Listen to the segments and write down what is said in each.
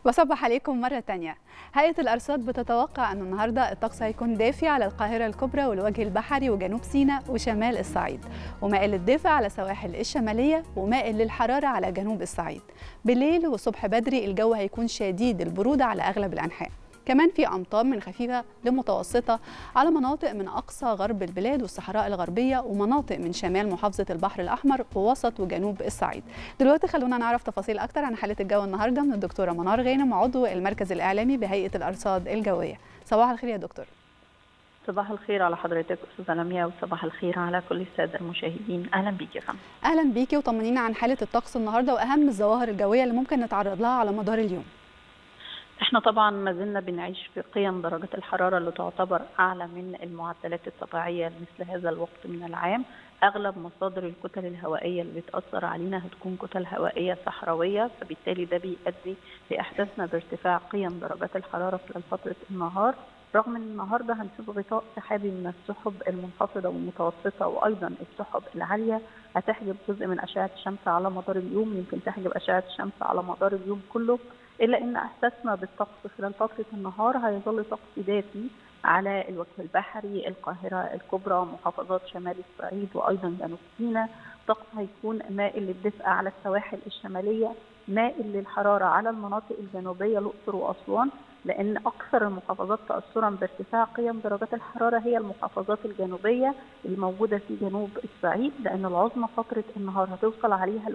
بصبح عليكم مرة تانية هيئة الأرصاد بتتوقع أن النهاردة الطقس هيكون دافي على القاهرة الكبرى والوجه البحري وجنوب سيناء وشمال الصعيد ومائل للدفء على سواحل الشمالية ومائل للحرارة على جنوب الصعيد بالليل والصبح بدري الجو هيكون شديد البرودة على أغلب الأنحاء كمان في امطار من خفيفه لمتوسطه على مناطق من اقصى غرب البلاد والصحراء الغربيه ومناطق من شمال محافظه البحر الاحمر ووسط وجنوب الصعيد. دلوقتي خلونا نعرف تفاصيل اكتر عن حاله الجو النهارده من الدكتوره منار غانم عضو المركز الاعلامي بهيئه الارصاد الجويه. صباح الخير يا دكتور. صباح الخير على حضرتك استاذه لميا وصباح الخير على كل الساده المشاهدين اهلا بيكي يا فندم اهلا بيكي وطمنينا عن حاله الطقس النهارده واهم الظواهر الجويه اللي ممكن نتعرض لها على مدار اليوم احنا طبعا ما زلنا بنعيش في قيم درجات الحراره اللي تعتبر اعلى من المعدلات الطبيعيه لمثل هذا الوقت من العام اغلب مصادر الكتل الهوائيه اللي بتاثر علينا هتكون كتل هوائيه صحراويه فبالتالي ده بيؤدي لاحساسنا بارتفاع قيم درجات الحراره خلال فتره النهار رغم ان النهارده هنشوف غطاء سحابي من السحب المنخفضه والمتوسطه وايضا السحب العاليه هتحجب جزء من اشعه الشمس على مدار اليوم يمكن تحجب اشعه الشمس على مدار اليوم كله الا ان احساسنا بالطقس خلال فتره النهار هيظل طقس دافي على الوجه البحري القاهره الكبرى محافظات شمال الصعيد وايضا جنوب سيناء طقس هيكون مائل للدفء على السواحل الشماليه مائل للحراره على المناطق الجنوبيه الاقصر واسوان لان اكثر المحافظات تاثرا بارتفاع قيم درجات الحراره هي المحافظات الجنوبيه اللي موجوده في جنوب الصعيد لان العظمى فتره النهار هتوصل عليها ل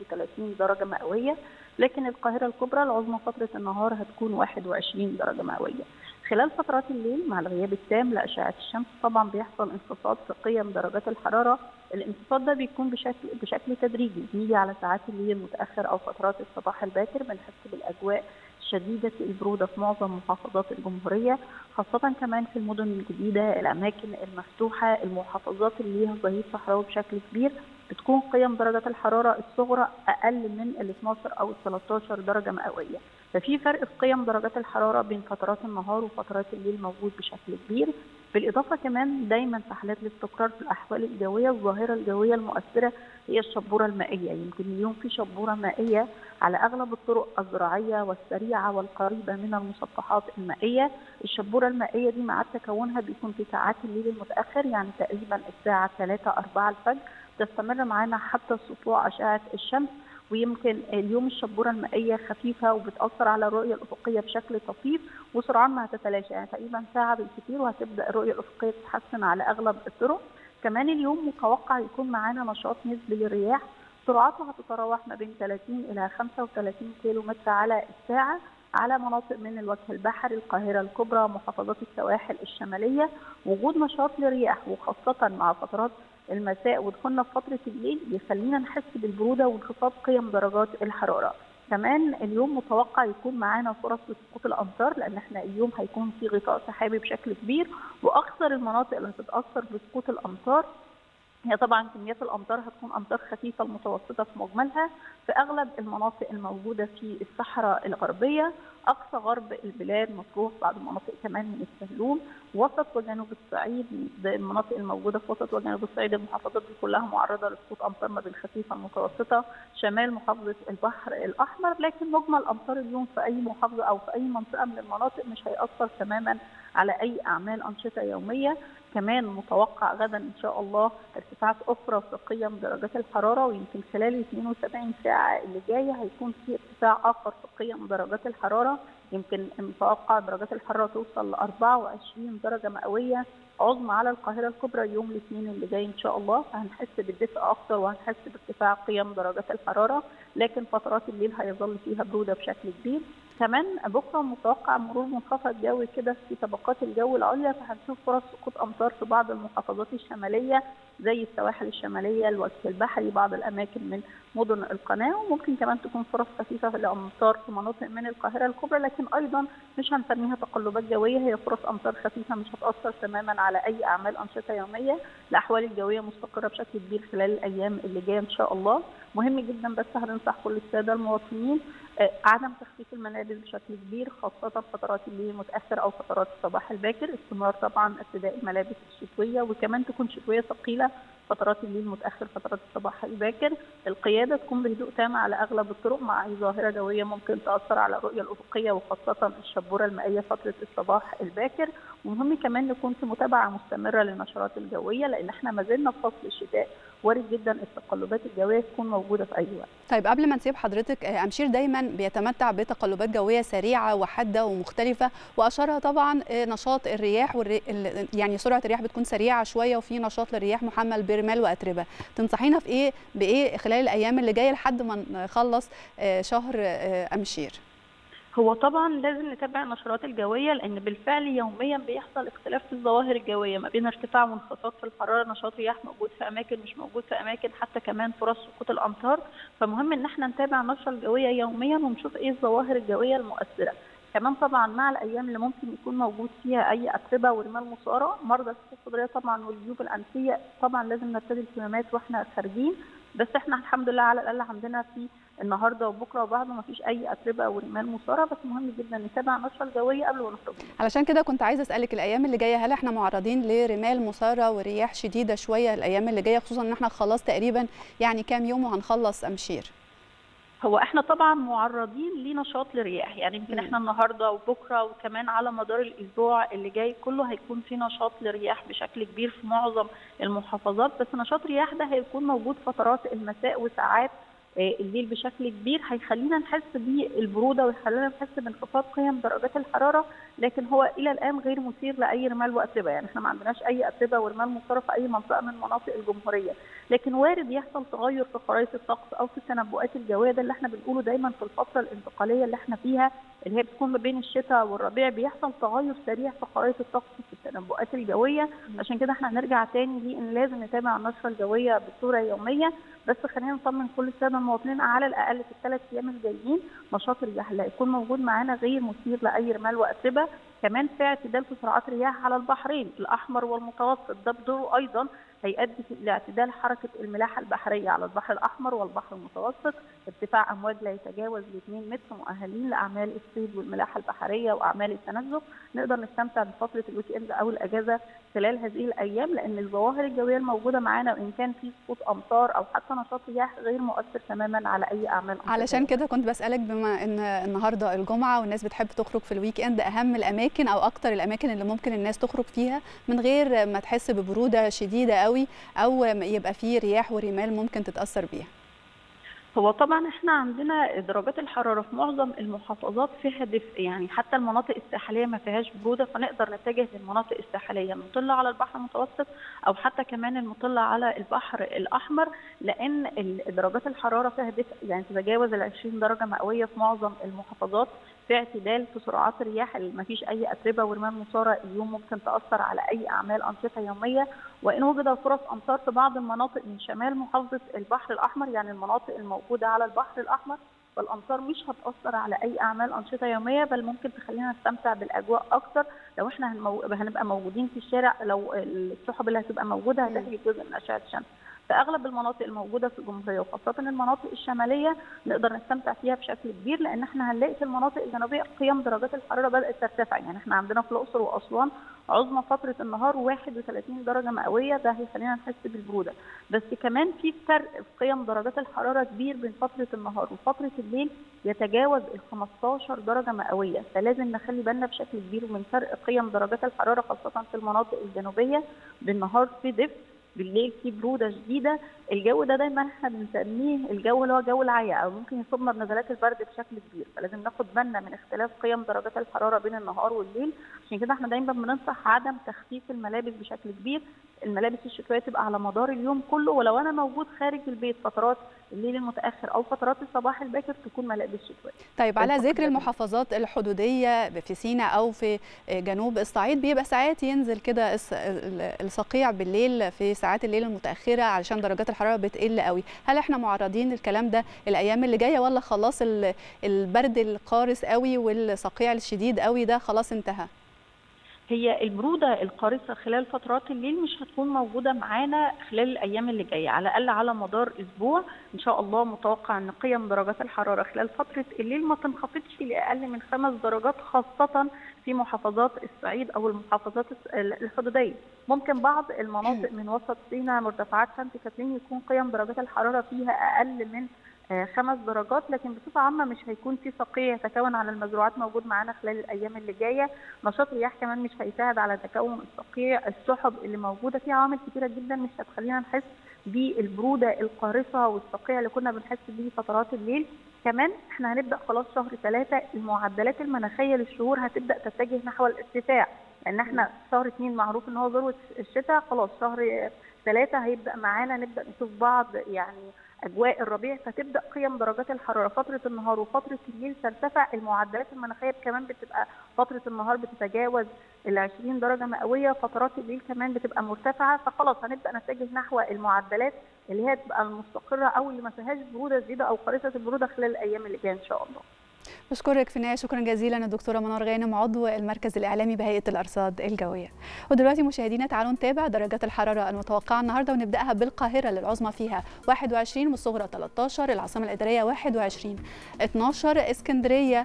31 درجه مئويه لكن القاهره الكبرى العظمى فتره النهار هتكون 21 درجه مئويه. خلال فترات الليل مع الغياب التام لاشعه الشمس طبعا بيحصل انخفاض في قيم درجات الحراره، الانخفاض ده بيكون بشكل بشكل تدريجي بنيجي على ساعات الليل المتاخر او فترات الصباح الباكر بنحس بالاجواء شديدة البرودة في معظم محافظات الجمهورية خاصة كمان في المدن الجديدة الأماكن المفتوحة المحافظات اللي ليها ظهير صحراوي بشكل كبير بتكون قيم درجات الحرارة الصغرى أقل من ال 12 أو ال 13 درجة مئوية ففي فرق في قيم درجات الحرارة بين فترات النهار وفترات الليل موجود بشكل كبير بالإضافة كمان دايما في حالات الاستقرار في الأحوال الجوية الظاهرة الجوية المؤثرة هي الشبورة المائية يمكن اليوم في شبورة مائية على أغلب الطرق الزراعية والسريعة والقريبة من المسطحات المائية الشبورة المائية دي مع تكونها بيكون في ساعات الليل المتأخر يعني تقريبا الساعة 3 4 الفجر تستمر معانا حتى سطوع أشعة الشمس ويمكن اليوم الشبوره المائيه خفيفه وبتاثر على الرؤيه الافقيه بشكل طفيف وسرعان ما هتتلاشى يعني تقريبا ساعه بالكثير وهتبدا الرؤيه الافقيه تتحسن على اغلب الطرق كمان اليوم متوقع يكون معانا نشاط نسبي للرياح سرعتها هتتراوح ما بين 30 الى 35 كيلو متر على الساعه على مناطق من الوجه البحري القاهرة الكبرى محافظات السواحل الشمالية وجود نشاط للرياح وخاصة مع فترات المساء ودخولنا في فترة الليل بيخلينا نحس بالبرودة وانخفاض قيم درجات الحرارة كمان اليوم متوقع يكون معانا فرص لسقوط الامطار لان احنا اليوم هيكون في غطاء سحابي بشكل كبير واكثر المناطق اللي هتتاثر بسقوط الامطار هي طبعا كميات الامطار هتكون امطار خفيفه المتوسطه في مجملها في اغلب المناطق الموجوده في الصحراء الغربيه اقصى غرب البلاد مطروح بعض المناطق كمان من السهلون وسط وجنوب الصعيد المناطق الموجوده في وسط وجنوب الصعيد المحافظات دي كلها معرضه لسقوط امطار ما بين خفيفه المتوسطه شمال محافظه البحر الاحمر لكن مجمل امطار اليوم في اي محافظه او في اي منطقه من المناطق مش هياثر تماما على اي اعمال انشطه يوميه كمان متوقع غدا ان شاء الله ارتفاعات اخرى في قيم درجات الحراره ويمكن خلال 72 ساعه اللي جايه هيكون في ارتفاع اخر في قيم درجات الحراره يمكن متوقع درجات الحراره توصل ل 24 درجه مئويه عظمى على القاهره الكبرى يوم الاثنين اللي جاي ان شاء الله فهنحس بالدفء اكثر وهنحس بارتفاع قيم درجات الحراره لكن فترات الليل هيظل فيها بروده بشكل كبير كمان بكره متوقع مرور منخفض جوي كده في طبقات الجو العليا فهنشوف فرص سقوط امطار في بعض المحافظات الشماليه زي السواحل الشماليه الوجه البحري بعض الاماكن من مدن القناه وممكن كمان تكون فرص خفيفه للامطار في مناطق من القاهره الكبرى لكن ايضا مش هنسميها تقلبات جويه هي فرص امطار خفيفه مش هتاثر تماما على اي اعمال انشطه يوميه الاحوال الجويه مستقره بشكل كبير خلال الايام اللي جايه ان شاء الله مهم جدا بس هننصح كل الساده المواطنين عدم تخفيف الملابس بشكل كبير خاصة فترات الليل المتأخر أو فترات الصباح الباكر استمرار طبعا ارتداء الملابس الشتوية وكمان تكون شتوية ثقيلة فترات الليل المتاخر فترات الصباح الباكر القياده تكون بهدوء تام على اغلب الطرق مع اي ظاهره جويه ممكن تاثر على الرؤيه الافقيه وخاصه الشبوره المائيه فتره الصباح الباكر ومهم كمان نكون في متابعه مستمره للنشرات الجويه لان احنا ما زلنا في فصل الشتاء وارد جدا التقلبات الجويه تكون موجوده في اي وقت. طيب قبل ما نسيب حضرتك امشير دايما بيتمتع بتقلبات جويه سريعه وحاده ومختلفه واشهرها طبعا نشاط الرياح والري... يعني سرعه الرياح بتكون سريعه شويه وفي نشاط للرياح محمل برمال واتربه تنصحينا في ايه بايه خلال الايام اللي جايه لحد ما نخلص شهر امشير هو طبعا لازم نتابع النشرات الجويه لان بالفعل يوميا بيحصل اختلاف في الظواهر الجويه ما بين ارتفاع وانخفاض في الحراره نشاط رياح موجود في اماكن مش موجود في اماكن حتى كمان فرص سقوط الامطار فمهم ان احنا نتابع النشره الجويه يوميا ونشوف ايه الظواهر الجويه المؤثره كمان طبعا مع الايام اللي ممكن يكون موجود فيها اي اتربه ورمال مصاره مرضى السكته الصدريه طبعا والجيوب الانفيه طبعا لازم نرتدي الكمامات واحنا خارجين بس احنا الحمد لله على الاقل عندنا في النهارده وبكره وبعده ما فيش اي اتربه او رمال مصاره بس مهم جدا نتابع النشره الجويه قبل ما نخرج علشان كده كنت عايزه اسالك الايام اللي جايه هل احنا معرضين لرمال مصاره ورياح شديده شويه الايام اللي جايه خصوصا ان احنا خلاص تقريبا يعني كام يوم وهنخلص امشير هو احنا طبعا معرضين لنشاط للرياح يعني يمكن احنا النهارده وبكره وكمان على مدار الاسبوع اللي جاي كله هيكون في نشاط للرياح بشكل كبير في معظم المحافظات بس نشاط الرياح ده هيكون موجود فترات المساء وساعات الليل بشكل كبير هيخلينا نحس بالبروده ويخلينا نحس بانخفاض قيم درجات الحراره لكن هو الى الان غير مثير لاي رمال واتربه يعني احنا ما عندناش اي اتربه ورمال مصاره في اي منطقه من مناطق الجمهوريه لكن وارد يحصل تغير في خرائط الطقس او في التنبؤات الجويه ده اللي احنا بنقوله دايما في الفتره الانتقاليه اللي احنا فيها اللي هي بتكون ما بين الشتاء والربيع بيحصل تغير سريع في خرائط الطقس في التنبؤات الجويه عشان كده احنا هنرجع تاني لان لازم نتابع النشره الجويه بصوره يوميه بس خلينا نطمن كل الساده المواطنين على الاقل في الثلاث ايام الجايين نشاط الرياح اللي هيكون موجود معانا غير مثير لاي رمال واتربه كمان في اعتدال في سرعات رياح على البحرين الاحمر والمتوسط ده بدوره ايضا هيؤدي لاعتدال حركه الملاحه البحريه على البحر الاحمر والبحر المتوسط ارتفاع امواج لا يتجاوز ال 2 متر مؤهلين لاعمال الصيد والملاحه البحريه واعمال التنزه نقدر نستمتع بفتره الويك اند او الاجازه خلال هذه الايام لان الظواهر الجويه الموجوده معانا وان كان في سقوط امطار او حتى نشاط رياح غير مؤثر تماما على اي اعمال علشان كده كنت بسالك بما ان النهارده الجمعه والناس بتحب تخرج في الويك اند اهم الاماكن او اكتر الاماكن اللي ممكن الناس تخرج فيها من غير ما تحس ببروده شديده قوي او يبقى فيه رياح ورمال ممكن تتاثر بيها هو طبعا احنا عندنا درجات الحراره في معظم المحافظات فيها دفء يعني حتى المناطق الساحليه ما فيهاش بروده فنقدر نتجه للمناطق الساحليه المطله على البحر المتوسط او حتى كمان المطله على البحر الاحمر لان درجات الحراره فيها دفء يعني تتجاوز ال 20 درجه مئويه في معظم المحافظات في اعتدال في سرعات الرياح اللي ما فيش اي اتربه ورمال مصاره اليوم ممكن تاثر على اي اعمال انشطه يوميه وان وجد فرص امطار في بعض المناطق من شمال محافظه البحر الاحمر يعني المناطق الموجوده على البحر الاحمر فالامطار مش هتاثر على اي اعمال انشطه يوميه بل ممكن تخلينا نستمتع بالاجواء اكتر لو احنا هنمو... هنبقى موجودين في الشارع لو السحب اللي هتبقى موجوده هتحجب جزء من اشعه الشمس في اغلب المناطق الموجوده في الجمهوريه وخاصه المناطق الشماليه نقدر نستمتع فيها بشكل كبير لان احنا هنلاقي في المناطق الجنوبيه قيم درجات الحراره بدات ترتفع يعني احنا عندنا في الاقصر واسوان عظمى فتره النهار 31 درجه مئويه ده هيخلينا نحس بالبروده بس كمان في فرق في قيم درجات الحراره كبير بين فتره النهار وفتره الليل يتجاوز ال 15 درجه مئويه فلازم نخلي بالنا بشكل كبير من فرق قيم درجات الحراره خاصه في المناطق الجنوبيه بالنهار في دفء بالليل في بروده شديده الجو ده دايما احنا بنسميه الجو اللي هو جو العيا او ممكن يصيبنا بنزلات البرد بشكل كبير فلازم ناخد بالنا من اختلاف قيم درجات الحراره بين النهار والليل عشان كده احنا دايما بننصح عدم تخفيف الملابس بشكل كبير الملابس الشتويه تبقى على مدار اليوم كله ولو انا موجود خارج البيت فترات الليل المتاخر او فترات الصباح الباكر تكون ملابس شتويه. طيب على ذكر المحافظات الحدوديه في سيناء او في جنوب الصعيد بيبقى ساعات ينزل كده الصقيع بالليل في ساعات الليل المتاخره علشان درجات الحراره بتقل قوي، هل احنا معرضين للكلام ده الايام اللي جايه ولا خلاص البرد القارس قوي والصقيع الشديد قوي ده خلاص انتهى؟ هي البروده القارصه خلال فترات الليل مش هتكون موجوده معانا خلال الايام اللي جايه على الاقل على مدار اسبوع ان شاء الله متوقع ان قيم درجات الحراره خلال فتره الليل ما تنخفضش لاقل من خمس درجات خاصه في محافظات الصعيد او المحافظات الحدوديه ممكن بعض المناطق من وسط سيناء مرتفعات سانت كاترين يكون قيم درجات الحراره فيها اقل من خمس درجات لكن بصفه عامه مش هيكون في صقيع يتكون على المزروعات موجود معانا خلال الايام اللي جايه نشاط رياح كمان مش هيساعد على تكون الصقيع السحب اللي موجوده في عوامل كتيره جدا مش هتخلينا نحس بالبروده القارصه والصقيع اللي كنا بنحس بيه فترات الليل كمان احنا هنبدا خلاص شهر ثلاثة المعدلات المناخيه للشهور هتبدا تتجه نحو الارتفاع لان احنا شهر اثنين معروف ان هو ذروه الشتاء خلاص شهر ثلاثة هيبدا معانا نبدا نشوف بعض يعني اجواء الربيع فتبدا قيم درجات الحراره فتره النهار وفتره الليل ترتفع المعدلات المناخيه كمان بتبقى فتره النهار بتتجاوز ال 20 درجه مئويه فترات الليل كمان بتبقى مرتفعه فخلاص هنبدا نتجه نحو المعدلات اللي هي تبقى المستقره او اللي ما فيهاش بروده شديده او قارصه البروده خلال الايام اللي جايه ان شاء الله. بشكرك في النهايه شكرا جزيلا الدكتوره منار غانم عضو المركز الاعلامي بهيئه الارصاد الجويه. ودلوقتي مشاهدينا تعالوا نتابع درجات الحراره المتوقعه النهارده ونبداها بالقاهره للعظمى فيها 21 والصغرى 13 العاصمه الاداريه 21 12 اسكندريه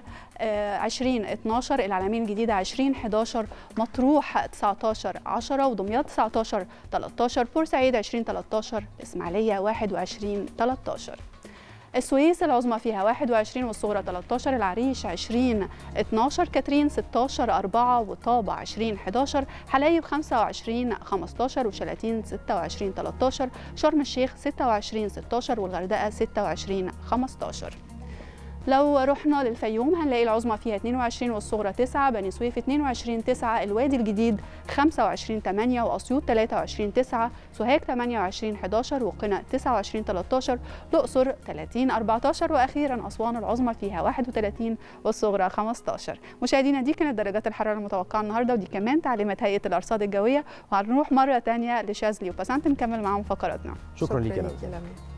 20 12 العلمين الجديده 20 11 مطروح 19 10 ودمياط 19 13 بورسعيد 20 13 اسماعيليه 21 13 السويس العظمى فيها 21 والصغرى 13 العريش 20 12 كاترين 16 4 وطابة 20 11 حلايب 25 15 وشلاتين 26 13 شرم الشيخ 26 16 والغردقة 26 15 لو رحنا للفيوم هنلاقي العظمى فيها 22 والصغرى 9 بني سويف 22 9 الوادي الجديد 25 8 واسيوط 23 9 سوهاج 28 11 وقنا 29 13 الاقصر 30 14 واخيرا اسوان العظمى فيها 31 والصغرى 15 مشاهدينا دي كانت درجات الحراره المتوقعه النهارده ودي كمان تعليمات هيئه الارصاد الجويه وهنروح مره ثانيه لشاذلي وبسنت نكمل معاهم فقراتنا شكرا, شكرا ليك يا